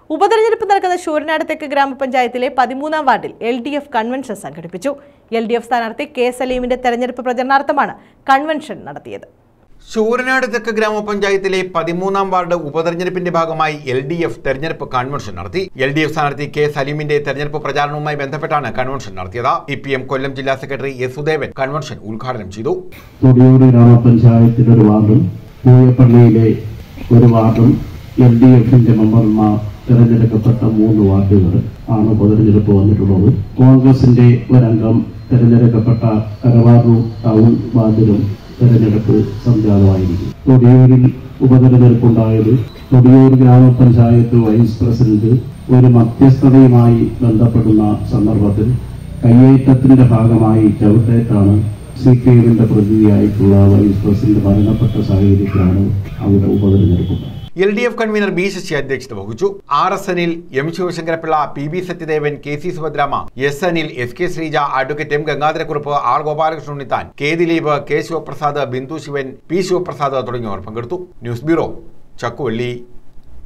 ഉപതെരഞ്ഞെടുപ്പ് നടക്കുന്ന ശൂരനാട് തെക്ക് ഗ്രാമപഞ്ചായത്തിലെ പതിമൂന്നാം വാർഡിൽ എൽ ഡി എഫ് കൺവെൻഷൻ സംഘടിപ്പിച്ചു എൽ ഡി എഫ് സ്ഥാനാർത്ഥി കെ സലീമിന്റെ തെരഞ്ഞെടുപ്പ് പ്രചരണാർത്ഥമാണ് കൺവെൻഷൻ നടത്തിയത് ശൂരനാട് തെക്ക് ഗ്രാമപഞ്ചായത്തിലെ പതിമൂന്നാം വാർഡ് ഉപതെരഞ്ഞെടുപ്പിന്റെ ഭാഗമായി എൽ ഡി എഫ് തെരഞ്ഞെടുപ്പ് കൺവെൻഷൻ നടത്തി എൽ ഡി എഫ് സ്ഥാനാർത്ഥി കെ സലീമിന്റെ തെരഞ്ഞെടുപ്പ് പ്രചാരണവുമായി ബന്ധപ്പെട്ടാണ് കൺവെൻഷൻ നടത്തിയത് ഇ പി എം കൊല്ലം ജില്ലാ സെക്രട്ടറി എസ് സുദേവൻ കൺവെൻഷൻ ഉദ്ഘാടനം ചെയ്തു തൊടിയൂർ ഗ്രാമപഞ്ചായത്തിലെ ഒരു വാർഡും പൂയപ്പള്ളിയിലെ ഒരു വാർഡും എൽ ഡി എഫിന്റെ മെമ്പർമാർ തെരഞ്ഞെടുക്കപ്പെട്ട മൂന്ന് വാർഡുകൾ ആണ് ഉപതെരഞ്ഞെടുപ്പ് വന്നിട്ടുള്ളത് കോൺഗ്രസിന്റെ ഒരംഗം തെരഞ്ഞെടുക്കപ്പെട്ട കരവാറൂർ ടൗൺ വാർഡിലും തെരഞ്ഞെടുപ്പ് സംജാതമായിരിക്കും തൊടിയൂരിൽ ഉപതെരഞ്ഞെടുപ്പുണ്ടായത് തൊടിയൂർ ഗ്രാമപഞ്ചായത്ത് വൈസ് പ്രസിഡന്റ് ഒരു മധ്യസ്ഥതയുമായി ബന്ധപ്പെടുന്ന സന്ദർഭത്തിൽ കയ്യേറ്റത്തിന്റെ ഭാഗമായി ചവിട്ടേറ്റാണ് സി പി എമ്മിന്റെ പ്രതിനിധിയായിട്ടുള്ള വൈസ് പ്രസിഡന്റ് മരണപ്പെട്ട സാഹചര്യത്തിലാണ് അവിടെ ഉപതെരഞ്ഞെടുപ്പ് L D F convener B Sasi അധ്യക്ഷത വഹിച്ചു R S Anil M Sivasankarapillai P B Sathyadevan K C Subhadrama S Anil S K Sreeja advocate M Gangadharakurup R Gopalakrishnan Unnithan K Dileep K Sivaprasad Bindu Sivan P Sivaprasad തുടങ്ങിയവർ പങ്കെടുത്തു ന്യൂസ് ബ്യൂറോ ചക്കുവള്ളി